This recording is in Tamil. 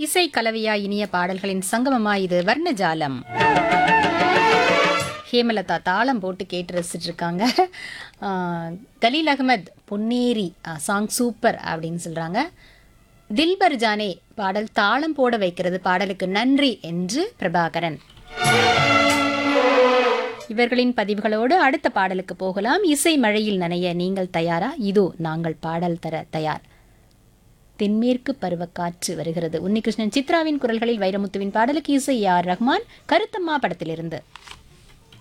இசை கலவையா இனிய பாடல்களின் சங்கமமா இது வர்ணஜாலம் ஹேமலதா தாளம் போட்டு கேட்டு ரசிச்சுட்டு இருக்காங்க ஆஹ், கலீல் அகமத் பொன்னேரி சாங் சூப்பர் அப்படின்னு சொல்றாங்க தில்பர் ஜானே பாடல் தாளம் போட வைக்கிறது பாடலுக்கு நன்றி என்று பிரபாகரன் இவர்களின் பதிவுகளோடு அடுத்த பாடலுக்கு போகலாம் இசை மழையில் நனைய நீங்கள் தயாரா இதோ நாங்கள் பாடல் தர தயார் தென்மேற்கு பருவக்காற்று வருகிறது உன்னிகிருஷ்ணன் சித்ராவின் குரல்களில் வைரமுத்துவின் பாடலுக்கு இசை ஆர் ரஹ்மான் கருத்தம்மா படத்திலிருந்து